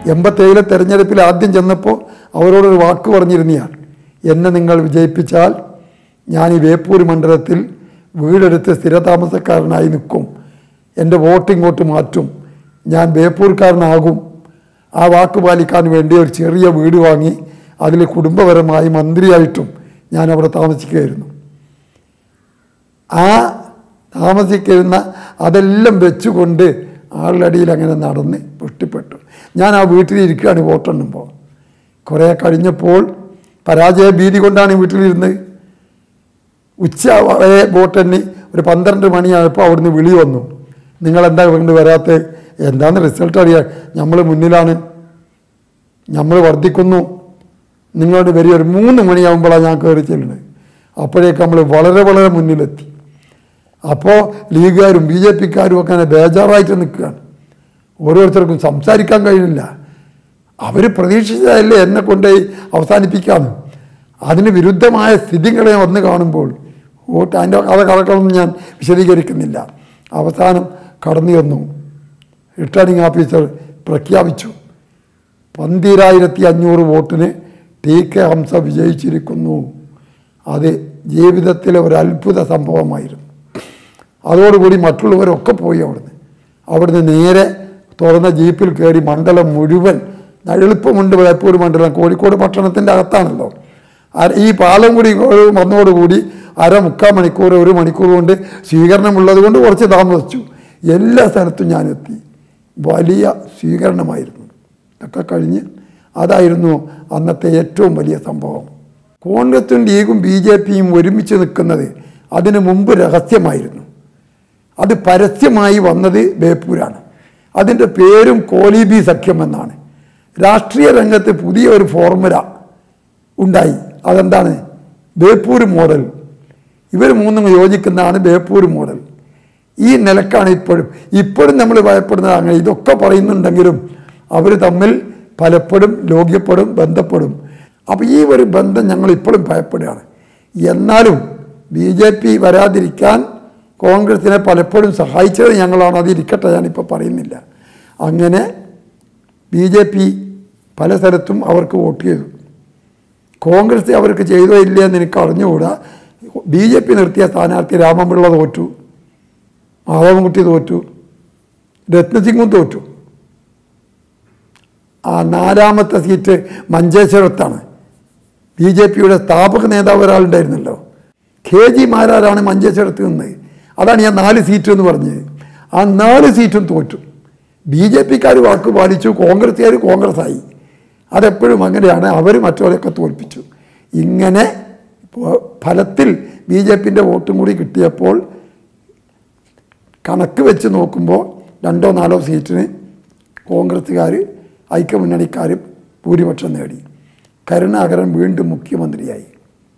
എൺപത്തേഴിലെ തെരഞ്ഞെടുപ്പിൽ ആദ്യം ചെന്നപ്പോൾ അവരോടൊരു വാക്ക് പറഞ്ഞിരുന്നയാൾ എന്നെ നിങ്ങൾ വിജയിപ്പിച്ചാൽ ഞാൻ ഈ വേപ്പൂർ മണ്ഡലത്തിൽ വീടെടുത്ത് സ്ഥിരതാമസക്കാരനായി നിൽക്കും എൻ്റെ വോട്ട് ഇങ്ങോട്ട് മാറ്റും ഞാൻ ബേപ്പൂർക്കാരനാകും ആ വാക്ക് പാലിക്കാൻ വേണ്ടി ഒരു ചെറിയ വീട് വാങ്ങി അതിൽ കുടുംബപരമായി മന്ത്രിയായിട്ടും ഞാൻ അവിടെ താമസിക്കുകയായിരുന്നു ആ താമസിക്കുന്ന അതെല്ലാം വെച്ചുകൊണ്ട് ആളുടെ അടിയിൽ അങ്ങനെ നടന്ന് പൊട്ടിപ്പെട്ടു ഞാൻ ആ വീട്ടിലിരിക്കുകയാണ് വോട്ടെണ്ണുമ്പോൾ കുറേ കഴിഞ്ഞപ്പോൾ പരാജയ ഭീതി കൊണ്ടാണ് ഈ വീട്ടിലിരുന്നത് ഉച്ച വരെ വോട്ടെണ്ണി ഒരു പന്ത്രണ്ട് മണിയായപ്പോൾ അവിടുന്ന് വിളി വന്നു നിങ്ങൾ എന്താ കൊണ്ട് വരാത്തത് എന്താന്ന് റിസൾട്ട് അറിയാൻ നമ്മൾ മുന്നിലാണ് നമ്മൾ വർദ്ധിക്കുന്നു നിങ്ങളോട് വരി ഒരു മൂന്ന് മണിയാകുമ്പോഴാണ് ഞാൻ കയറി ചെല്ലുന്നത് അപ്പോഴേക്ക് നമ്മൾ വളരെ വളരെ മുന്നിലെത്തി അപ്പോൾ ലീഗുകാരും ബി ജെ പിക്കാരും ഒക്കെ അങ്ങനെ ബേജാറായിട്ട് നിൽക്കുകയാണ് ഓരോരുത്തർക്കും സംസാരിക്കാൻ കഴിയില്ല അവർ പ്രതീക്ഷിച്ചതല്ലേ എന്നെ കൊണ്ടുപോയി അവസാനിപ്പിക്കാമെന്ന് അതിന് വിരുദ്ധമായ സ്ഥിതികളെ വന്ന് കാണുമ്പോൾ വോട്ട് അതിൻ്റെ കഥ കഥകളൊന്നും ഞാൻ വിശദീകരിക്കുന്നില്ല അവസാനം കടന്നു വന്നു റിട്ടേണിംഗ് ഓഫീസർ പ്രഖ്യാപിച്ചു പന്തിരായിരത്തി അഞ്ഞൂറ് വോട്ടിന് ടി കെ ഹംസ വിജയിച്ചിരിക്കുന്നു അത് ജീവിതത്തിലെ ഒരു അത്ഭുത സംഭവമായിരുന്നു അതോടുകൂടി മറ്റുള്ളവരൊക്കെ പോയി അവിടുന്ന് അവിടുന്ന് നേരെ തുറന്ന ജീപ്പിൽ കയറി മണ്ഡലം മുഴുവൻ എളുപ്പമുണ്ട് വേപ്പൂർ മണ്ഡലം കോഴിക്കോട് പട്ടണത്തിൻ്റെ അകത്താണല്ലോ അര- ഈ പാലം കൂടി വന്നതോടുകൂടി അര മുക്കാൽ മണിക്കൂർ ഒരു മണിക്കൂർ കൊണ്ട് സ്വീകരണമുള്ളത് കൊണ്ട് കുറച്ച് താമസിച്ചു എല്ലാ സ്ഥലത്തും ഞാനെത്തി വലിയ സ്വീകരണമായിരുന്നു ഒക്കെ കഴിഞ്ഞ് അതായിരുന്നു അന്നത്തെ ഏറ്റവും വലിയ സംഭവം കോൺഗ്രസും ലീഗും ബി ജെ പിയും ഒരുമിച്ച് നിൽക്കുന്നത് അതിനു മുമ്പ് രഹസ്യമായിരുന്നു അത് പരസ്യമായി വന്നത് ബേപ്പൂരാണ് അതിൻ്റെ പേരും കോലീബി സഖ്യം എന്നാണ് രാഷ്ട്രീയ രംഗത്ത് പുതിയ ഒരു ഫോർമുല ഉണ്ടായി അതെന്താണ് ബേപ്പൂർ മോഡൽ ഇവർ മൂന്നും യോജിക്കുന്നതാണ് ബേപ്പൂർ മോഡൽ ഈ നിലക്കാണ് ഇപ്പോഴും ഇപ്പോഴും നമ്മൾ ഭയപ്പെടുന്നത് അങ്ങനെ ഇതൊക്കെ പറയുന്നുണ്ടെങ്കിലും അവർ തമ്മിൽ പലപ്പോഴും ലോഗ്യപ്പെടും ബന്ധപ്പെടും അപ്പോൾ ഈ ഒരു ബന്ധം ഞങ്ങൾ ഇപ്പോഴും ഭയപ്പെടുകയാണ് എന്നാലും ബി ജെ പി വരാതിരിക്കാൻ കോൺഗ്രസിനെ പലപ്പോഴും സഹായിച്ചത് ഞങ്ങളാണ് അതിരിക്കട്ടെ ഞാനിപ്പോൾ പറയുന്നില്ല അങ്ങനെ ബി ജെ പി പല സ്ഥലത്തും അവർക്ക് വോട്ട് ചെയ്തു കോൺഗ്രസ് അവർക്ക് ചെയ്തോ ഇല്ല എന്ന് എനിക്ക് അറിഞ്ഞുകൂടാ ബി ജെ പി നിർത്തിയ സ്ഥാനാർത്ഥി രാമപിള്ള തോറ്റു മാധവൻകുട്ടി തോറ്റു രത്നസിംഗും തോറ്റു ആ നാലാമത്തെ സീറ്റ് മഞ്ചേശ്വരത്താണ് ബി ജെ പിയുടെ സ്ഥാപക നേതാവ് ഒരാളുണ്ടായിരുന്നല്ലോ കെ ജി മാരാരാണ് മഞ്ചേശ്വരത്ത് നിന്ന് അതാണ് ഞാൻ നാല് സീറ്റ് എന്ന് പറഞ്ഞത് ആ നാല് സീറ്റും തോറ്റു ബി ജെ പിക്കാർ വാക്ക് പാലിച്ചു കോൺഗ്രസ്സുകാർ കോൺഗ്രസ് ആയി അതെപ്പോഴും അങ്ങനെയാണ് അവർ മറ്റവരെയൊക്കെ തോൽപ്പിച്ചു ഇങ്ങനെ ഇപ്പോൾ ഫലത്തിൽ ബി ജെ പിൻ്റെ വോട്ടും കൂടി കിട്ടിയപ്പോൾ കണക്ക് വെച്ച് നോക്കുമ്പോൾ രണ്ടോ നാലോ സീറ്റിന് കോൺഗ്രസ്സുകാർ ഐക്യമുന്നണിക്കാർ ഭൂരിപക്ഷം നേടി കരുണാകരൻ വീണ്ടും മുഖ്യമന്ത്രിയായി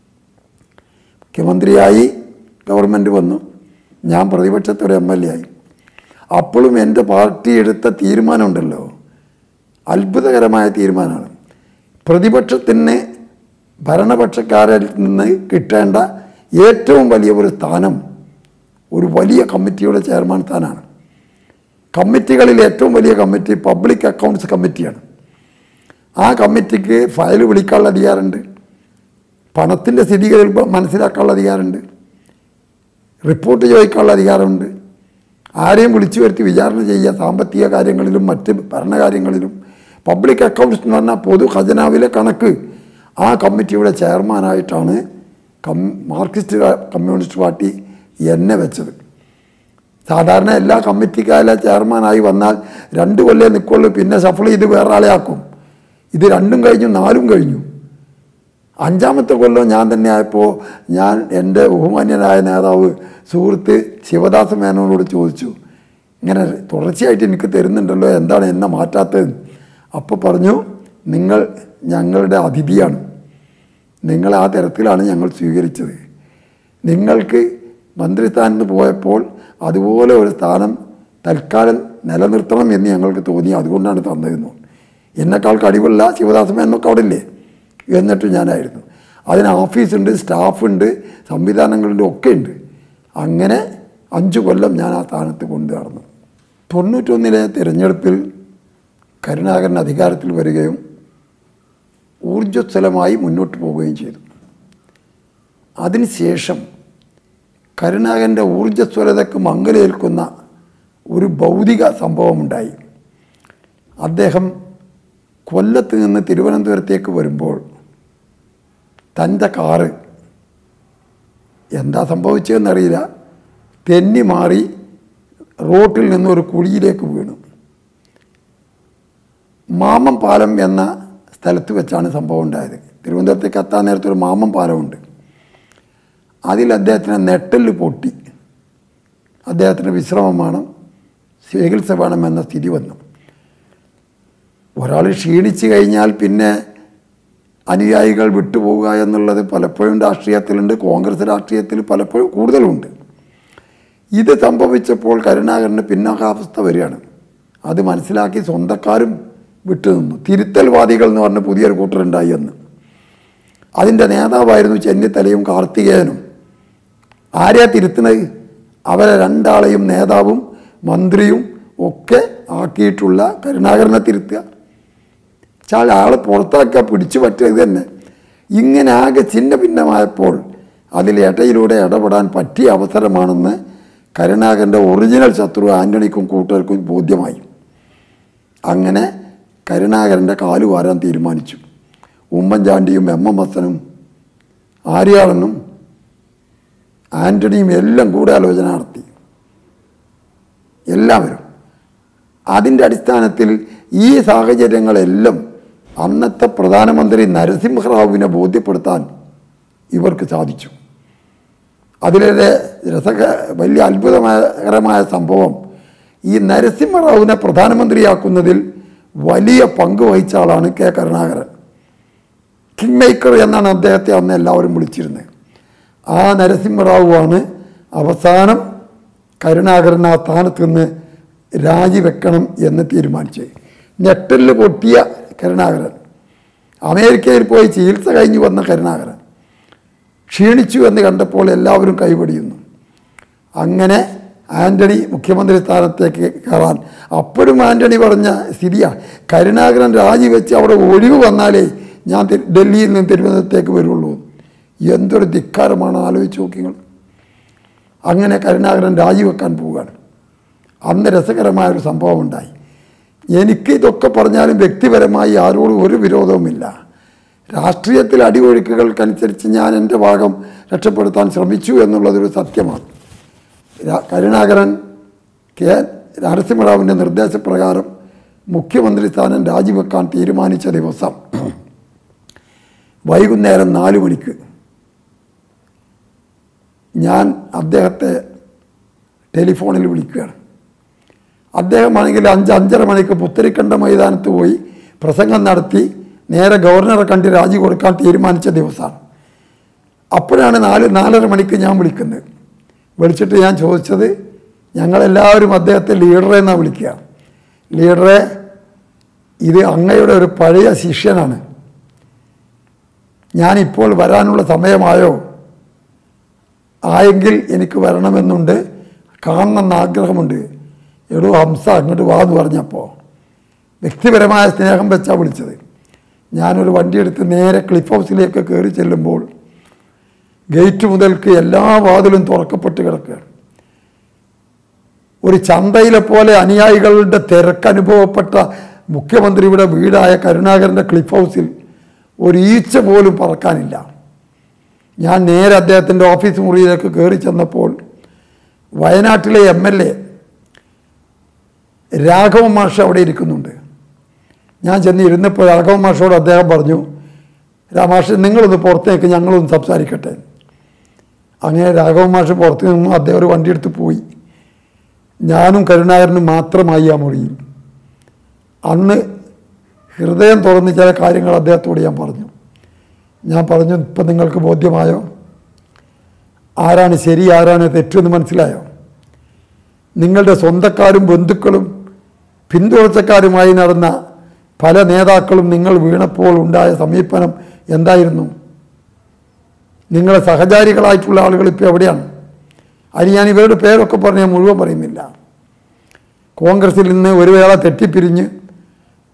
മുഖ്യമന്ത്രിയായി ഗവൺമെൻറ് വന്നു ഞാൻ പ്രതിപക്ഷത്തൊരു എം എൽ എ ആയി അപ്പോഴും എൻ്റെ പാർട്ടി എടുത്ത തീരുമാനമുണ്ടല്ലോ അത്ഭുതകരമായ തീരുമാനമാണ് പ്രതിപക്ഷത്തിന് ഭരണപക്ഷക്കാരിൽ നിന്ന് കിട്ടേണ്ട ഏറ്റവും വലിയ ഒരു സ്ഥാനം ഒരു വലിയ കമ്മിറ്റിയുടെ ചെയർമാൻ സ്ഥാനമാണ് കമ്മിറ്റികളിൽ ഏറ്റവും വലിയ കമ്മിറ്റി പബ്ലിക് അക്കൗണ്ട്സ് കമ്മിറ്റിയാണ് ആ കമ്മിറ്റിക്ക് ഫയൽ വിളിക്കാനുള്ള അധികാരമുണ്ട് പണത്തിൻ്റെ സ്ഥിതിഗതികൾ മനസ്സിലാക്കാനുള്ള അധികാരമുണ്ട് റിപ്പോർട്ട് ചോദിക്കാനുള്ള അധികാരമുണ്ട് ആരെയും വിളിച്ചു വരുത്തി വിചാരണ ചെയ്യുക സാമ്പത്തിക കാര്യങ്ങളിലും മറ്റ് ഭരണകാര്യങ്ങളിലും പബ്ലിക് അക്കൗണ്ട്സ് എന്ന് പറഞ്ഞാൽ പൊതു ഖജനാവിലെ കണക്ക് ആ കമ്മിറ്റിയുടെ ചെയർമാനായിട്ടാണ് കം മാർക്സിസ്റ്റ് കമ്മ്യൂണിസ്റ്റ് പാർട്ടി എന്നെ വെച്ചത് സാധാരണ എല്ലാ കമ്മിറ്റിക്കാരെ ചെയർമാനായി വന്നാൽ രണ്ട് കൊല്ലം നിൽക്കുള്ളൂ പിന്നെ ഷഫിൾ ചെയ്ത് വേറെ ആളെ ആക്കും ഇത് രണ്ടും കഴിഞ്ഞു നാലും കഴിഞ്ഞു അഞ്ചാമത്തെ കൊല്ലം ഞാൻ തന്നെ ആയപ്പോൾ ഞാൻ എൻ്റെ ബഹുമാന്യനായ നേതാവ് സുഹൃത്ത് ശിവദാസ മേനോനോട് ചോദിച്ചു ഇങ്ങനെ തുടർച്ചയായിട്ട് എനിക്ക് തരുന്നുണ്ടല്ലോ എന്താണ് എന്നെ മാറ്റാത്തത് അപ്പോൾ പറഞ്ഞു നിങ്ങൾ ഞങ്ങളുടെ അതിഥിയാണ് നിങ്ങൾ ആ തരത്തിലാണ് ഞങ്ങൾ സ്വീകരിച്ചത് നിങ്ങൾക്ക് മന്ത്രിസ്ഥാനത്ത് പോയപ്പോൾ അതുപോലെ ഒരു സ്ഥാനം തൽക്കാലം നിലനിർത്തണം എന്ന് ഞങ്ങൾക്ക് തോന്നി അതുകൊണ്ടാണ് തന്നതെന്നു എന്നെക്കാൾ കഴിവുള്ള ശിവദാസ എന്നൊക്കെ അവിടെ ഇല്ലേ എന്നിട്ട് ഞാനായിരുന്നു അതിന് ഓഫീസുണ്ട് സ്റ്റാഫുണ്ട് സംവിധാനങ്ങളുണ്ട് ഒക്കെ ഉണ്ട് അങ്ങനെ അഞ്ച് കൊല്ലം ഞാൻ ആ സ്ഥാനത്ത് കൊണ്ടു നടന്നു തൊണ്ണൂറ്റൊന്നിലെ തിരഞ്ഞെടുപ്പിൽ കരുണാകരൻ അധികാരത്തിൽ വരികയും ഊർജ്ജസ്വലമായി മുന്നോട്ട് പോവുകയും ചെയ്തു അതിനുശേഷം കരുണാകരൻ്റെ ഊർജ്ജസ്വലതയ്ക്ക് മങ്ങലേൽക്കുന്ന ഒരു ഭൗതിക സംഭവമുണ്ടായി അദ്ദേഹം കൊല്ലത്ത് നിന്ന് തിരുവനന്തപുരത്തേക്ക് വരുമ്പോൾ തൻ്റെ കാറ് എന്താ സംഭവിച്ചതെന്നറിയില്ല തെന്നി മാറി റോട്ടിൽ നിന്ന് ഒരു കുഴിയിലേക്ക് വീണു മാമം പാലം എന്ന സ്ഥലത്ത് വെച്ചാണ് സംഭവം ഉണ്ടായത് തിരുവനന്തപുരത്തേക്ക് എത്താൻ നേരത്തെ ഒരു മാമം പാലമുണ്ട് അതിൽ അദ്ദേഹത്തിന് നെട്ടല് പൊട്ടി അദ്ദേഹത്തിന് വിശ്രമം വേണം ചികിത്സ വേണം എന്ന സ്ഥിതി വന്നു ഒരാൾ ക്ഷീണിച്ചു കഴിഞ്ഞാൽ പിന്നെ അനുയായികൾ വിട്ടുപോവുക എന്നുള്ളത് പലപ്പോഴും രാഷ്ട്രീയത്തിലുണ്ട് കോൺഗ്രസ് രാഷ്ട്രീയത്തിൽ പലപ്പോഴും കൂടുതലുണ്ട് ഇത് സംഭവിച്ചപ്പോൾ കരുണാകരന് പിന്നാക്കാവസ്ഥ വരികയാണ് അത് മനസ്സിലാക്കി സ്വന്തക്കാരും വിട്ടുനിന്നു തിരുത്തൽവാദികൾ എന്ന് പറഞ്ഞ പുതിയൊരു കൂട്ടരുണ്ടായി എന്ന് അതിൻ്റെ നേതാവായിരുന്നു ചെന്നിത്തലയും കാർത്തികേയനും ആരെയാ തിരുത്തുന്നത് അവരെ രണ്ടാളെയും നേതാവും മന്ത്രിയും ഒക്കെ ആക്കിയിട്ടുള്ള കരുണാകരനെ തിരുത്തുക ചാൽ ആളെ പുറത്താക്കുക പിടിച്ചു പറ്റിയത് തന്നെ ഇങ്ങനെ ആകെ ചിന്ന ഭിന്നമായപ്പോൾ അതിൽ ഇടയിലൂടെ ഇടപെടാൻ പറ്റിയ അവസരമാണെന്ന് കരുണാകരൻ്റെ ഒറിജിനൽ ശത്രു ആൻ്റണിക്കും കൂട്ടുകാർക്കും ബോധ്യമായി അങ്ങനെ കരുണാകരൻ്റെ കാലു വാരാൻ തീരുമാനിച്ചു ഉമ്മൻചാണ്ടിയും എം എം ഹസനും ആര്യാളനും ആൻ്റണിയും എല്ലാം ഗൂഢാലോചന നടത്തി എല്ലാവരും അതിൻ്റെ അടിസ്ഥാനത്തിൽ ഈ സാഹചര്യങ്ങളെല്ലാം അന്നത്തെ പ്രധാനമന്ത്രി നരസിംഹറാവുവിനെ ബോധ്യപ്പെടുത്താൻ ഇവർക്ക് സാധിച്ചു അതിലേറെ രസക വലിയ അത്ഭുതകരമായ സംഭവം ഈ നരസിംഹറാവുവിനെ പ്രധാനമന്ത്രിയാക്കുന്നതിൽ വലിയ പങ്ക് വഹിച്ച ആളാണ് കെ കരുണാകരൻ കിങ് മേക്കർ എന്നാണ് അദ്ദേഹത്തെ അന്ന് എല്ലാവരും വിളിച്ചിരുന്നത് ആ നരസിംഹറാവുവാണ് അവസാനം കരുണാകരൻ ആ സ്ഥാനത്ത് നിന്ന് രാജിവെക്കണം എന്ന് തീരുമാനിച്ചത് ഞെട്ടലിൽ പൊട്ടിയ കരുണാകരൻ അമേരിക്കയിൽ പോയി ചികിത്സ കഴിഞ്ഞു വന്ന കരുണാകരൻ ക്ഷീണിച്ചു എന്ന് കണ്ടപ്പോൾ എല്ലാവരും കൈപടിയുന്നു അങ്ങനെ ആൻ്റണി മുഖ്യമന്ത്രി സ്ഥാനത്തേക്ക് കയറാൻ അപ്പോഴും ആൻ്റണി പറഞ്ഞ സ്ഥിതിയാണ് കരുണാകരൻ രാജിവെച്ച് അവിടെ ഒഴിവ് വന്നാലേ ഞാൻ തി- ഡൽഹിയിൽ നിന്ന് തിരുവനന്തപുരത്തേക്ക് വരുള്ളൂ എന്തൊരു ധിക്കാരമാണ് ആലോചിച്ച് നോക്കിങ്ങൾ അങ്ങനെ കരുണാകരൻ രാജിവെക്കാൻ പോവുകയാണ് അന്ന് രസകരമായ ഒരു സംഭവം ഉണ്ടായി എനിക്ക് ഇതൊക്കെ പറഞ്ഞാലും വ്യക്തിപരമായി ആരോടും ഒരു വിരോധവുമില്ല രാഷ്ട്രീയത്തിൽ അടിയൊഴുക്കുകൾക്കനുസരിച്ച് ഞാൻ എൻ്റെ ഭാഗം രക്ഷപ്പെടുത്താൻ ശ്രമിച്ചു എന്നുള്ളതൊരു സത്യമാണ് രാ- കരുണാകരൻ കെ നരസിംഹറാവിൻ്റെ നിർദ്ദേശപ്രകാരം മുഖ്യമന്ത്രി സ്ഥാനം രാജിവെക്കാൻ തീരുമാനിച്ച ദിവസം വൈകുന്നേരം നാല് മണിക്ക് ഞാൻ അദ്ദേഹത്തെ ടെലിഫോണിൽ വിളിക്കുകയാണ് അദ്ദേഹമാണെങ്കിൽ അഞ്ച് അഞ്ചര മണിക്ക് പുത്തരിക്കണ്ട മൈതാനത്ത് പോയി പ്രസംഗം നടത്തി നേരെ ഗവർണറെ കണ്ട് രാജി കൊടുക്കാൻ തീരുമാനിച്ച ദിവസമാണ് അപ്പോഴാണ് നാല് നാലര മണിക്ക് ഞാൻ വിളിക്കുന്നത് വിളിച്ചിട്ട് ഞാൻ ചോദിച്ചത് ഞങ്ങളെല്ലാവരും അദ്ദേഹത്തെ ലീഡറെ എന്നാണ് വിളിക്കുക ലീഡറെ ഇത് അങ്ങയുടെ ഒരു പഴയ ശിഷ്യനാണ് ഞാനിപ്പോൾ വരാനുള്ള സമയമായോ ആയെങ്കിൽ എനിക്ക് വരണമെന്നുണ്ട് കാണണമെന്ന് ആഗ്രഹമുണ്ട് എടോ ഹംസ അങ്ങോട്ട് വാ എന്ന് പറഞ്ഞപ്പോൾ വ്യക്തിപരമായ സ്നേഹം വെച്ചാണ് വിളിച്ചത് ഞാനൊരു വണ്ടിയെടുത്ത് നേരെ ക്ലിഫ് ഹൗസിലേക്ക് കയറി ചെല്ലുമ്പോൾ ഗേറ്റ് മുതൽക്ക് എല്ലാ വാതിലും തുറക്കപ്പെട്ട് കിടക്കുകയാണ് ഒരു ചന്തയിലെ പോലെ അനുയായികളുടെ തിരക്ക് അനുഭവപ്പെട്ട മുഖ്യമന്ത്രിയുടെ വീടായ കരുണാകരൻ്റെ ക്ലിഫ് ഹൗസിൽ ഒരു ഈച്ച പോലും പറക്കാനില്ല ഞാൻ നേരെ അദ്ദേഹത്തിൻ്റെ ഓഫീസ് മുറിയിലേക്ക് കയറി ചെന്നപ്പോൾ വയനാട്ടിലെ എം എൽ എ രാഘവ മാഷ് അവിടെ ഇരിക്കുന്നുണ്ട് ഞാൻ ചെന്ന് ഇരുന്നപ്പോൾ രാഘവ മാഷോട് അദ്ദേഹം പറഞ്ഞു രാമാഷ് നിങ്ങളൊന്ന് പുറത്തേക്ക് ഞങ്ങളൊന്ന് സംസാരിക്കട്ടെ അങ്ങനെ രാഘവ മാഷ് പുറത്ത് നിന്നു അദ്ദേഹം ഒരു വണ്ടി എടുത്ത് പോയി ഞാനും കരുണാകരനും മാത്രമായി ആ മുറിയിൽ അന്ന് ഹൃദയം തുറന്ന് ചില കാര്യങ്ങൾ അദ്ദേഹത്തോട് ഞാൻ പറഞ്ഞു ഞാൻ പറഞ്ഞു ഇപ്പം നിങ്ങൾക്ക് ബോധ്യമായോ ആരാണ് ശരി ആരാണ് തെറ്റെന്ന് മനസ്സിലായോ നിങ്ങളുടെ സ്വന്തക്കാരും ബന്ധുക്കളും പിന്തുടർച്ചക്കാരുമായി നടന്ന പല നേതാക്കളും നിങ്ങൾ വീണപ്പോൾ ഉണ്ടായ സമീപനം എന്തായിരുന്നു നിങ്ങളെ സഹചാരികളായിട്ടുള്ള ആളുകൾ ഇപ്പോൾ എവിടെയാണ് അതിന് ഞാൻ ഇവരുടെ പേരൊക്കെ പറഞ്ഞ് ഞാൻ മുഴുവൻ പറയുന്നില്ല കോൺഗ്രസിൽ നിന്ന് ഒരു വേള തെറ്റിപ്പിരിഞ്ഞ്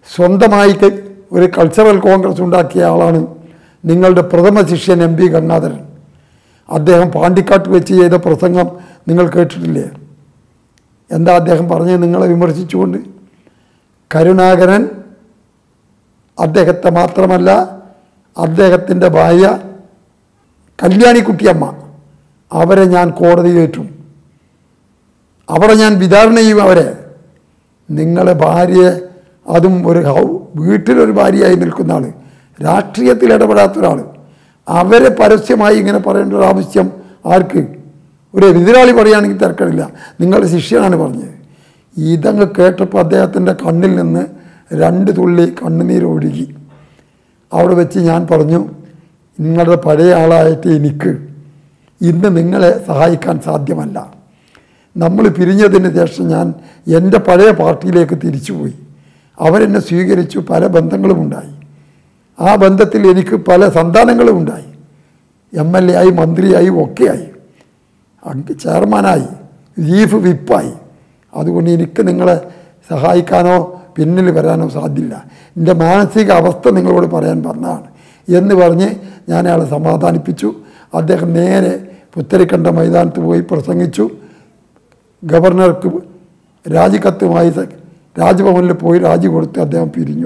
സ്വന്തമായി ക- ഒരു കൾച്ചറൽ കോൺഗ്രസ് ഉണ്ടാക്കിയ ആളാണ് നിങ്ങളുടെ പ്രഥമ ശിഷ്യൻ എം പി ഗംഗാധരൻ അദ്ദേഹം പാണ്ടിക്കാട്ട് വെച്ച് ചെയ്ത പ്രസംഗം നിങ്ങൾ കേട്ടിട്ടില്ലേ എന്താ അദ്ദേഹം പറഞ്ഞത് നിങ്ങളെ വിമർശിച്ചുകൊണ്ട് കരുണാകരൻ അദ്ദേഹത്തെ മാത്രമല്ല അദ്ദേഹത്തിൻ്റെ ഭാര്യ കല്യാണിക്കുട്ടിയമ്മ അവരെ ഞാൻ കോടതി കയറ്റും അവിടെ ഞാൻ വിചാരണ ചെയ്യും അവരെ നിങ്ങളെ ഭാര്യയെ അതും ഒരു ഹൗ വീട്ടിലൊരു ഭാര്യയായി നിൽക്കുന്ന ആൾ രാഷ്ട്രീയത്തിൽ ഇടപെടാത്ത ഒരാൾ അവരെ പരസ്യമായി ഇങ്ങനെ പറയേണ്ട ഒരു ആവശ്യം ആർക്ക് ഒരു എതിരാളി പറയുകയാണെങ്കിൽ തിരക്കടില്ല നിങ്ങളുടെ ശിഷ്യനാണ് പറഞ്ഞത് ഇതങ്ങ് കേട്ടപ്പോൾ അദ്ദേഹത്തിൻ്റെ കണ്ണിൽ നിന്ന് രണ്ട് തുള്ളി കണ്ണുനീർ ഒഴുകി അവിടെ വെച്ച് ഞാൻ പറഞ്ഞു നിങ്ങളുടെ പഴയ ആളായിട്ട് എനിക്ക് ഇന്ന് നിങ്ങളെ സഹായിക്കാൻ സാധ്യമല്ല നമ്മൾ പിരിഞ്ഞതിന് ശേഷം ഞാൻ എൻ്റെ പഴയ പാർട്ടിയിലേക്ക് തിരിച്ചുപോയി അവരെന്നെ സ്വീകരിച്ചു പല ബന്ധങ്ങളും ഉണ്ടായി ആ ബന്ധത്തിൽ എനിക്ക് പല സന്താനങ്ങളും ഉണ്ടായി എം എൽ എ ആയി മന്ത്രിയായി ഒക്കെയായി അങ് ചെയർമാനായി ചീഫ് വിപ്പായി അതുകൊണ്ട് എനിക്ക് നിങ്ങളെ സഹായിക്കാനോ പിന്നിൽ വരാനോ സാധ്യമില്ല എൻ്റെ മാനസിക അവസ്ഥ നിങ്ങളോട് പറയാൻ വന്നതാണ് എന്ന് പറഞ്ഞ് ഞാൻ അയാളെ സമാധാനിപ്പിച്ചു അദ്ദേഹം നേരെ പുത്തരിക്കണ്ട മൈതാനത്ത് പോയി പ്രസംഗിച്ചു ഗവർണർക്ക് രാജിക്കത്തുമായി സ- രാജ്ഭവനിൽ പോയി രാജി കൊടുത്ത് അദ്ദേഹം പിരിഞ്ഞു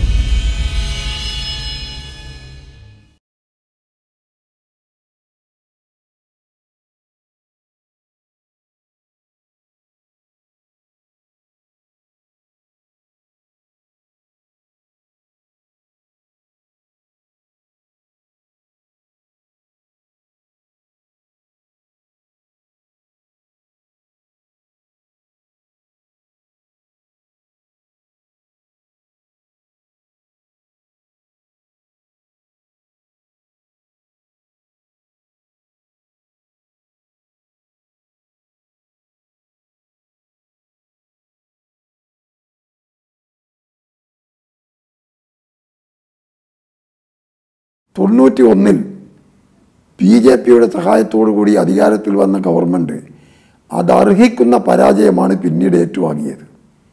തൊണ്ണൂറ്റി ഒന്നിൽ ബി ജെ പിയുടെ സഹായത്തോടു കൂടി അധികാരത്തിൽ വന്ന ഗവൺമെൻറ് അത് അർഹിക്കുന്ന പരാജയമാണ് പിന്നീട് ഏറ്റുവാങ്ങിയത്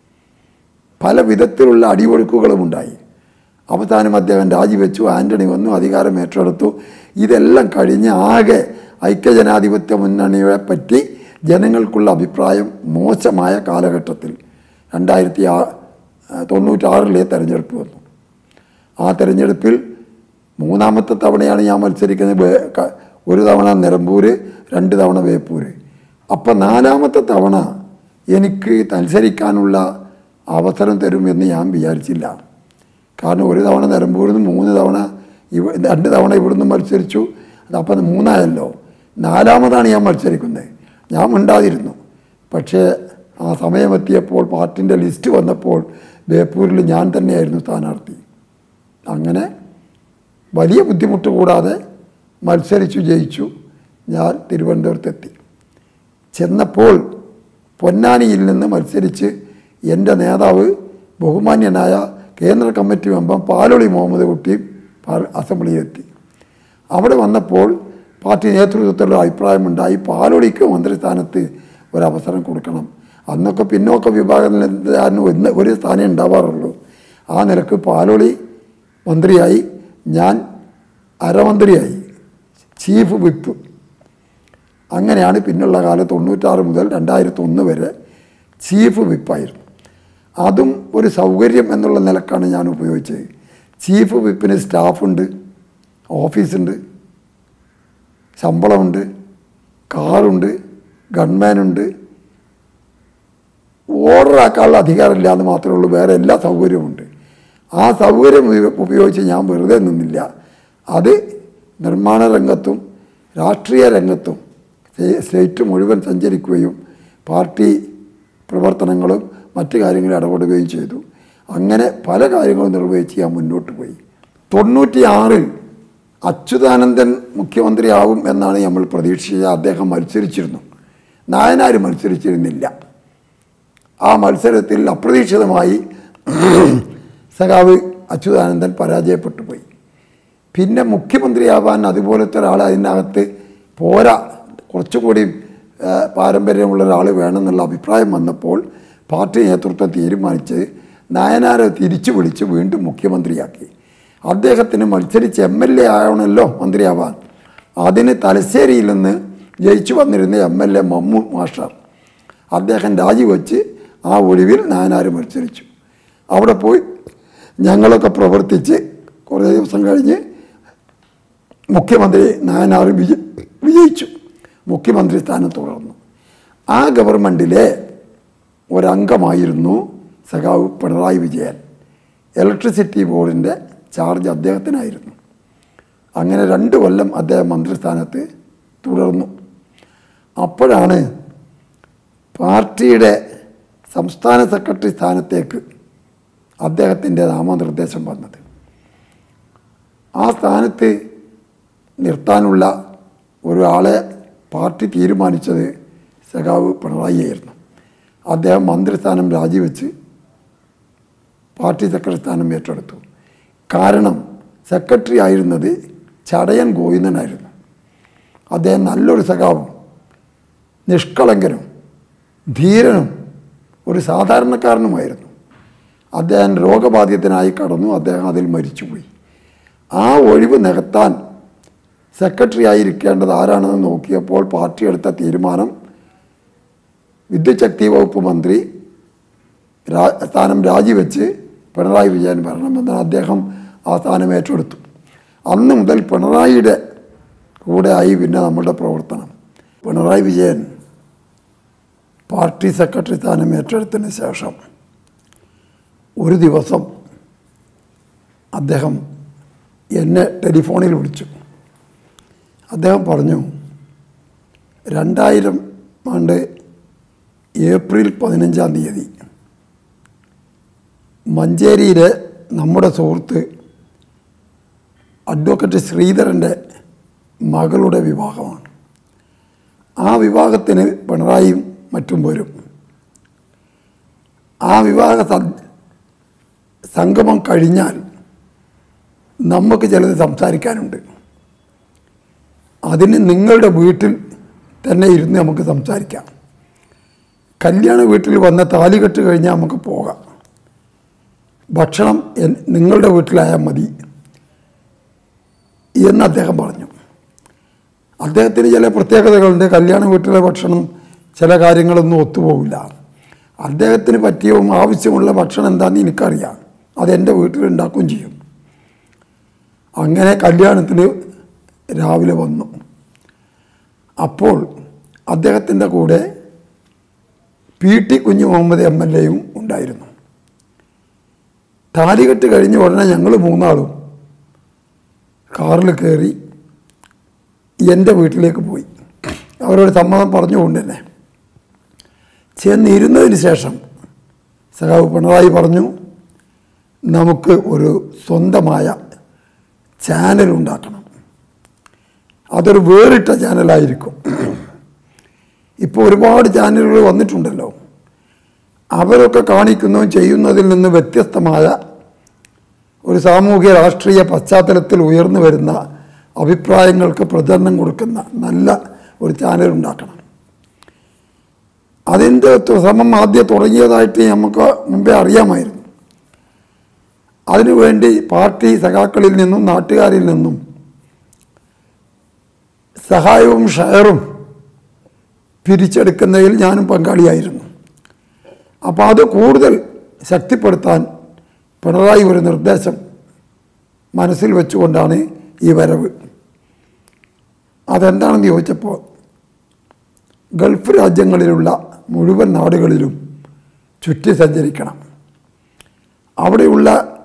പല വിധത്തിലുള്ള അടിയൊഴുക്കുകളും ഉണ്ടായി അവസാനം അദ്ദേഹം രാജിവെച്ചു ആൻ്റണി വന്നു അധികാരം ഏറ്റെടുത്തു ഇതെല്ലാം കഴിഞ്ഞ് ആകെ ഐക്യജനാധിപത്യ മുന്നണിയെ പറ്റി ജനങ്ങൾക്കുള്ള അഭിപ്രായം മോശമായ കാലഘട്ടത്തിൽ രണ്ടായിരത്തി ആ തൊണ്ണൂറ്റാറിലെ തെരഞ്ഞെടുപ്പ് വന്നു ആ തെരഞ്ഞെടുപ്പിൽ മൂന്നാമത്തെ തവണയാണ് ഞാൻ മത്സരിക്കുന്നത് ബേ- ക- ഒരു തവണ നിലമ്പൂർ രണ്ട് തവണ വേപ്പൂര് അപ്പം നാലാമത്തെ തവണ എനിക്ക് മത്സരിക്കാനുള്ള അവസരം തരുമെന്ന് ഞാൻ വിചാരിച്ചില്ല കാരണം ഒരു തവണ നിലമ്പൂരിൽ നിന്ന് മൂന്ന് തവണ ഇവ രണ്ട് തവണ ഇവിടുന്ന് മത്സരിച്ചു അതപ്പം മൂന്നായല്ലോ നാലാമതാണ് ഞാൻ മത്സരിക്കുന്നത് ഞാൻ മിണ്ടാതിരുന്നു പക്ഷേ ആ സമയമെത്തിയപ്പോൾ പാർട്ടിൻ്റെ ലിസ്റ്റ് വന്നപ്പോൾ ബേപ്പൂരിൽ ഞാൻ തന്നെയായിരുന്നു സ്ഥാനാർത്ഥി അങ്ങനെ വലിയ ബുദ്ധിമുട്ട് കൂടാതെ മത്സരിച്ചു ജയിച്ചു ഞാൻ തിരുവനന്തപുരത്തെത്തി ചെന്നപ്പോൾ പൊന്നാനിയിൽ നിന്ന് മത്സരിച്ച് എൻ്റെ നേതാവ് ബഹുമാന്യനായ കേന്ദ്ര കമ്മിറ്റി മെമ്പർ പാലൊളി മുഹമ്മദ് കുട്ടി പാർ- അസംബ്ലിയിലെത്തി അവിടെ വന്നപ്പോൾ പാർട്ടി നേതൃത്വത്തിലുള്ള അഭിപ്രായമുണ്ടായി പാലൊളിക്ക് മന്ത്രിസ്ഥാനത്ത് ഒരവസരം കൊടുക്കണം അന്നൊക്കെ പിന്നോക്ക വിഭാഗത്തിന് ഒന്ന് ഒരു സ്ഥാനമേ ഉണ്ടാവാറുള്ളൂ ആ നിലക്ക് പാലൊളി മന്ത്രിയായി ഞാൻ അരമന്ത്രിയായി ചീഫ് വിപ്പ് അങ്ങനെയാണ് പിന്നുള്ള കാലം തൊണ്ണൂറ്റാറ് മുതൽ രണ്ടായിരത്തി ഒന്ന് വരെ ചീഫ് വിപ്പായിരുന്നു അതും ഒരു സൗകര്യം എന്നുള്ള നിലക്കാണ് ഞാൻ ഉപയോഗിച്ചത് ചീഫ് വിപ്പിന് സ്റ്റാഫുണ്ട് ഓഫീസുണ്ട് ശമ്പളമുണ്ട് കാറുണ്ട് ഗൺമാനുണ്ട് ഓർഡർ ആക്കാനുള്ള അധികാരമില്ല എന്ന് മാത്രമേ ഉള്ളൂ വേറെ എല്ലാ സൗകര്യവുമുണ്ട് ആ സൗകര്യം ഉപയോ- ഉപയോഗിച്ച് ഞാൻ വെറുതെ നിന്നില്ല അത് നിർമ്മാണ രംഗത്തും രാഷ്ട്രീയ രംഗത്തും സ്റ്റേ- സ്റ്റേറ്റ് മുഴുവൻ സഞ്ചരിക്കുകയും പാർട്ടി പ്രവർത്തനങ്ങളും മറ്റു കാര്യങ്ങളും ഇടപെടുകയും ചെയ്തു അങ്ങനെ പല കാര്യങ്ങളും നിർവഹിച്ച് ഞാൻ മുന്നോട്ട് പോയി തൊണ്ണൂറ്റി ആറിൽ അച്യുതാനന്ദൻ മുഖ്യമന്ത്രിയാവും എന്നാണ് നമ്മൾ പ്രതീക്ഷിച്ചത് അദ്ദേഹം മത്സരിച്ചിരുന്നു നായനാർ മത്സരിച്ചിരുന്നില്ല ആ മത്സരത്തിൽ അപ്രതീക്ഷിതമായി സഖാവ് അച്യുതാനന്ദൻ പരാജയപ്പെട്ടു പോയി പിന്നെ മുഖ്യമന്ത്രിയാവാൻ അതുപോലത്തെ ഒരാൾ അതിനകത്ത് പോരാ കുറച്ചുകൂടി ആ, പാരമ്പര്യമുള്ള ഒരാൾ വേണമെന്നുള്ള അഭിപ്രായം വന്നപ്പോൾ പാർട്ടി നേതൃത്വം തീരുമാനിച്ച് നായനാരെ തിരിച്ചു വിളിച്ച് വീണ്ടും മുഖ്യമന്ത്രിയാക്കി അദ്ദേഹത്തിന് മത്സരിച്ച് എം എൽ എ ആവണമല്ലോ മന്ത്രിയാവാൻ അതിന് തലശ്ശേരിയിൽ നിന്ന് ജയിച്ചു വന്നിരുന്ന M L A Mammu master അദ്ദേഹം രാജിവെച്ച് ആ ഒഴിവിൽ നായനാർ മത്സരിച്ചു അവിടെ പോയി ഞങ്ങളൊക്കെ പ്രവർത്തിച്ച് കുറേ ദിവസം കഴിഞ്ഞ് മുഖ്യമന്ത്രി നായനാർ വിജ വിജയിച്ചു മുഖ്യമന്ത്രി സ്ഥാനം തുടർന്നു ആ ഗവൺമെൻറ്റിലെ ഒരംഗമായിരുന്നു സഖാവ് പിണറായി വിജയൻ ഇലക്ട്രിസിറ്റി ബോർഡിൻ്റെ ചാർജ് അദ്ദേഹത്തിനായിരുന്നു അങ്ങനെ രണ്ട് കൊല്ലം അദ്ദേഹം മന്ത്രിസ്ഥാനത്ത് തുടർന്നു അപ്പോഴാണ് പാർട്ടിയുടെ സംസ്ഥാന സെക്രട്ടറി സ്ഥാനത്തേക്ക് അദ്ദേഹത്തിൻ്റെ നാമനിർദ്ദേശം വന്നത് ആ സ്ഥാനത്ത് നിർത്താനുള്ള ഒരാളെ പാർട്ടി തീരുമാനിച്ചത് സഖാവ് പിണറായിയായിരുന്നു അദ്ദേഹം മന്ത്രിസ്ഥാനം രാജിവെച്ച് പാർട്ടി സെക്രട്ടറി സ്ഥാനം ഏറ്റെടുത്തു കാരണം സെക്രട്ടറി ആയിരുന്നത് ചടയൻ ഗോവിന്ദനായിരുന്നു അദ്ദേഹം നല്ലൊരു സഖാവും നിഷ്കളങ്കനും ധീരനും ഒരു സാധാരണക്കാരനുമായിരുന്നു അദ്ദേഹം രോഗബാധിതനായി കടന്നു അദ്ദേഹം അതിൽ മരിച്ചുപോയി ആ ഒഴിവ് നികത്താൻ സെക്രട്ടറി ആയിരിക്കേണ്ടത് ആരാണെന്ന് നോക്കിയപ്പോൾ പാർട്ടി എടുത്ത തീരുമാനം വിദ്യുത് ശക്തി വകുപ്പ് മന്ത്രി രാ സ്ഥാനം രാജിവെച്ച് പിണറായി വിജയൻ വരണമെന്ന് അദ്ദേഹം ആ സ്ഥാനം ഏറ്റെടുത്തു അന്ന് മുതൽ പിണറായിയുടെ കൂടെ ആയി പിന്നെ നമ്മുടെ പ്രവർത്തനം പിണറായി വിജയൻ പാർട്ടി സെക്രട്ടറി സ്ഥാനം ഏറ്റെടുത്തതിന് ശേഷം ഒരു ദിവസം അദ്ദേഹം എന്നെ ടെലിഫോണിൽ വിളിച്ചു അദ്ദേഹം പറഞ്ഞു രണ്ടായിരം ആണ്ട് ഏപ്രിൽ പതിനഞ്ചാം തീയതി മഞ്ചേരിയിലെ നമ്മുടെ സുഹൃത്ത് അഡ്വക്കേറ്റ് ശ്രീധരൻ്റെ മകളുടെ വിവാഹമാണ് ആ വിവാഹത്തിന് പിണറായിയും മറ്റും വരും ആ വിവാഹ സ- സംഗമം കഴിഞ്ഞാൽ നമുക്ക് ചിലത് സംസാരിക്കാനുണ്ട് അതിന് നിങ്ങളുടെ വീട്ടിൽ തന്നെ ഇരുന്ന് നമുക്ക് സംസാരിക്കാം കല്യാണ വീട്ടിൽ വന്ന താലികെട്ട് കഴിഞ്ഞാൽ നമുക്ക് പോകാം ഭക്ഷണം എൻ- നിങ്ങളുടെ വീട്ടിലായാൽ മതി എന്ന് അദ്ദേഹം പറഞ്ഞു അദ്ദേഹത്തിന് ചില പ്രത്യേകതകളുണ്ട് കല്യാണ വീട്ടിലെ ഭക്ഷണം ചില കാര്യങ്ങളൊന്നും ഒത്തുപോകില്ല അദ്ദേഹത്തിന് പറ്റിയവും ആവശ്യമുള്ള ഭക്ഷണം എന്താണെന്ന് എനിക്കറിയാം അതെൻ്റെ വീട്ടിലുണ്ടാക്കുകയും ചെയ്യും അങ്ങനെ കല്യാണത്തിന് രാവിലെ വന്നു അപ്പോൾ അദ്ദേഹത്തിൻ്റെ കൂടെ പി ടി കുഞ്ഞു മുഹമ്മദ് എം എൽ എയും ഉണ്ടായിരുന്നു താലികെട്ട് കഴിഞ്ഞ ഉടനെ ഞങ്ങൾ മൂന്നാളും കാറിൽ കയറി എൻ്റെ വീട്ടിലേക്ക് പോയി അവരോട് സമ്മതം പറഞ്ഞുകൊണ്ട് തന്നെ ചെന്നിരുന്നതിന് ശേഷം സഖാവ് പിണറായി പറഞ്ഞു നമുക്ക് ഒരു സ്വന്തമായ ചാനൽ ഉണ്ടാക്കണം അതൊരു വേറിട്ട ചാനലായിരിക്കും ഇപ്പോൾ ഒരുപാട് ചാനലുകൾ വന്നിട്ടുണ്ടല്ലോ അവരൊക്കെ കാണിക്കുന്നതും ചെയ്യുന്നതിൽ നിന്ന് വ്യത്യസ്തമായ ഒരു സാമൂഹ്യ രാഷ്ട്രീയ പശ്ചാത്തലത്തിൽ ഉയർന്നു വരുന്ന അഭിപ്രായങ്ങൾക്ക് പ്രചരണം കൊടുക്കുന്ന നല്ല ഒരു ചാനൽ ഉണ്ടാക്കണം അതിൻ്റെ ശ്രമം ആദ്യം തുടങ്ങിയതായിട്ട് നമുക്ക് മുമ്പേ അറിയാമായിരുന്നു അതിനുവേണ്ടി പാർട്ടി സഖാക്കളിൽ നിന്നും നാട്ടുകാരിൽ നിന്നും സഹായവും ഷെയറും പിരിച്ചെടുക്കുന്നതിൽ ഞാനും പങ്കാളിയായിരുന്നു അപ്പോൾ അത് കൂടുതൽ ശക്തിപ്പെടുത്താൻ പിണറായി ഒരു നിർദ്ദേശം മനസ്സിൽ വെച്ചുകൊണ്ടാണ് ഈ വരവ് അതെന്താണെന്ന് ചോദിച്ചപ്പോൾ ഗൾഫ് രാജ്യങ്ങളിലുള്ള മുഴുവൻ നാടുകളിലും ചുറ്റി സഞ്ചരിക്കണം അവിടെയുള്ള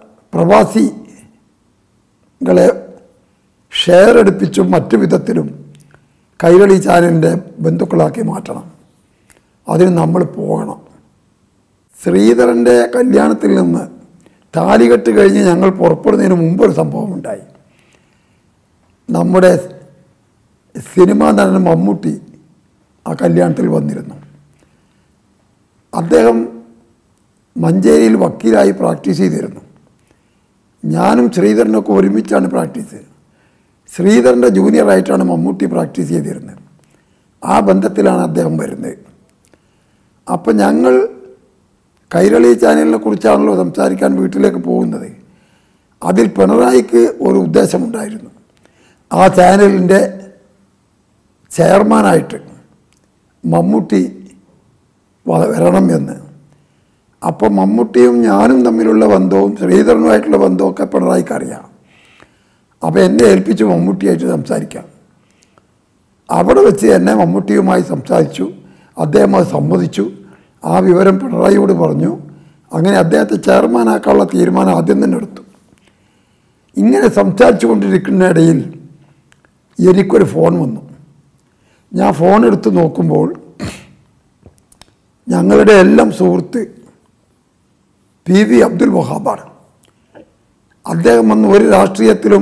പ്രവാസികളെ ഷെയർ എടുപ്പിച്ചും മറ്റു വിധത്തിലും കൈരളി ചാനലിൻ്റെ ബന്ധുക്കളാക്കി മാറ്റണം അതിന് നമ്മൾ പോകണം ശ്രീധരൻ്റെ കല്യാണത്തിൽ നിന്ന് താലികെട്ട് കഴിഞ്ഞ് ഞങ്ങൾ പുറപ്പെടുന്നതിന് മുമ്പ് ഒരു സംഭവം ഉണ്ടായി നമ്മുടെ സിനിമാ നടൻ മമ്മൂട്ടി ആ കല്യാണത്തിൽ വന്നിരുന്നു അദ്ദേഹം മഞ്ചേരിയിൽ വക്കീലായി പ്രാക്ടീസ് ചെയ്തിരുന്നു ഞാനും ശ്രീധരനൊക്കെ ഒരുമിച്ചാണ് പ്രാക്ടീസ് ശ്രീധരൻ്റെ ജൂനിയറായിട്ടാണ് മമ്മൂട്ടി പ്രാക്ടീസ് ചെയ്തിരുന്നത് ആ ബന്ധത്തിലാണ് അദ്ദേഹം വരുന്നത് അപ്പം ഞങ്ങൾ കൈരളി ചാനലിനെ കുറിച്ചാണല്ലോ സംസാരിക്കാൻ വീട്ടിലേക്ക് പോകുന്നത് അതിൽ പിണറായിക്ക് ഒരു ഉദ്ദേശമുണ്ടായിരുന്നു ആ ചാനലിൻ്റെ ചെയർമാനായിട്ട് മമ്മൂട്ടി വ- വരണം എന്ന് അപ്പോൾ മമ്മൂട്ടിയും ഞാനും തമ്മിലുള്ള ബന്ധവും ശ്രീധരനുമായിട്ടുള്ള ബന്ധമൊക്കെ പിണറായിക്ക് അറിയാം അപ്പോൾ എന്നെ ഏൽപ്പിച്ചു മമ്മൂട്ടിയായിട്ട് സംസാരിക്കാം അവിടെ വെച്ച് എന്നെ മമ്മൂട്ടിയുമായി സംസാരിച്ചു അദ്ദേഹം അത് സമ്മതിച്ചു ആ വിവരം പിണറായിയോട് പറഞ്ഞു അങ്ങനെ അദ്ദേഹത്തെ ചെയർമാനാക്കാനുള്ള തീരുമാനം ആദ്യം തന്നെ എടുത്തു ഇങ്ങനെ സംസാരിച്ചു കൊണ്ടിരിക്കുന്ന ഇടയിൽ എനിക്കൊരു ഫോൺ വന്നു ഞാൻ ഫോൺ എടുത്ത് നോക്കുമ്പോൾ ഞങ്ങളുടെ എല്ലാം സുഹൃത്ത് പി വി അബ്ദുൽ വഹാബാണ് അദ്ദേഹം വന്ന് ഒരു രാഷ്ട്രീയത്തിലും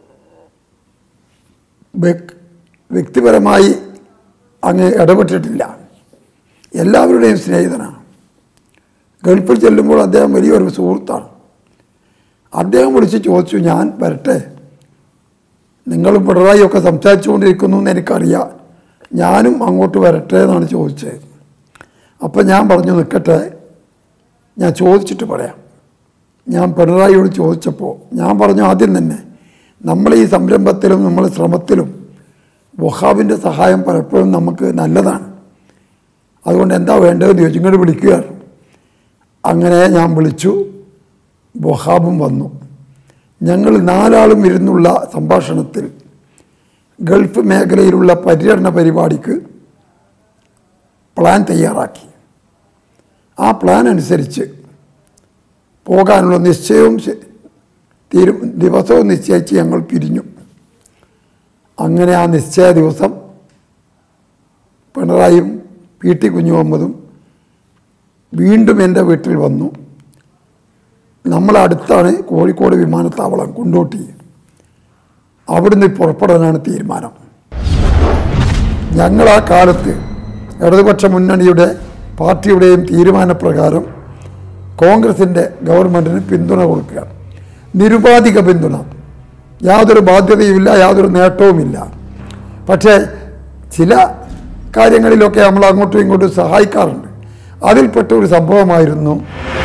വ്യക്- വ്യക്തിപരമായി അങ്ങ് ഇടപെട്ടിട്ടില്ല എല്ലാവരുടെയും സ്നേഹിതനാണ് ഗൾഫിൽ ചെല്ലുമ്പോൾ അദ്ദേഹം വലിയൊരു സുഹൃത്താണ് അദ്ദേഹം വിളിച്ച് ചോദിച്ചു ഞാൻ വരട്ടെ നിങ്ങളും പിണറായിയൊക്കെ സംസാരിച്ചുകൊണ്ടിരിക്കുന്നു എന്ന് എനിക്കറിയാം ഞാനും അങ്ങോട്ട് വരട്ടെ എന്നാണ് ചോദിച്ചത് അപ്പം ഞാൻ പറഞ്ഞു നിൽക്കട്ടെ ഞാൻ ചോദിച്ചിട്ട് പറയാം ഞാൻ പിണറായിയോട് ചോദിച്ചപ്പോൾ ഞാൻ പറഞ്ഞു ആദ്യം തന്നെ നമ്മൾ ഈ സംരംഭത്തിലും നമ്മളെ ശ്രമത്തിലും വഹാബിൻ്റെ സഹായം പലപ്പോഴും നമുക്ക് നല്ലതാണ് അതുകൊണ്ട് എന്താ വേണ്ടതെന്ന് ചോദിച്ചു ഇങ്ങോട്ട് വിളിക്കുകയാണ് അങ്ങനെ ഞാൻ വിളിച്ചു വഹാബും വന്നു ഞങ്ങൾ നാലാളും ഇരുന്നുള്ള സംഭാഷണത്തിൽ ഗൾഫ് മേഖലയിലുള്ള പര്യടന പരിപാടിക്ക് പ്ലാൻ തയ്യാറാക്കി ആ പ്ലാൻ അനുസരിച്ച് പോകാനുള്ള നിശ്ചയവും ശ- തീരു ദിവസവും നിശ്ചയിച്ച് ഞങ്ങൾ പിരിഞ്ഞു അങ്ങനെ ആ നിശ്ചയ ദിവസം പിണറായിയും പി ടി കുഞ്ഞുമുഹമ്മദും വീണ്ടും എൻ്റെ വീട്ടിൽ വന്നു നമ്മളടുത്താണ് കോഴിക്കോട് വിമാനത്താവളം കൊണ്ടോട്ടി അവിടുന്ന് പുറപ്പെടാനാണ് തീരുമാനം ഞങ്ങൾ ആ കാലത്ത് ഇടതുപക്ഷ മുന്നണിയുടെ പാർട്ടിയുടെയും തീരുമാനപ്രകാരം കോൺഗ്രസിൻ്റെ ഗവൺമെൻറ്റിന് പിന്തുണ കൊടുക്കുകയാണ് നിരുപാധിക പിന്തുണ യാതൊരു ബാധ്യതയുമില്ല യാതൊരു നേട്ടവുമില്ല പക്ഷേ ചില കാര്യങ്ങളിലൊക്കെ നമ്മൾ അങ്ങോട്ടും ഇങ്ങോട്ടും സഹായിക്കാറുണ്ട് അതിൽപ്പെട്ട ഒരു സംഭവമായിരുന്നു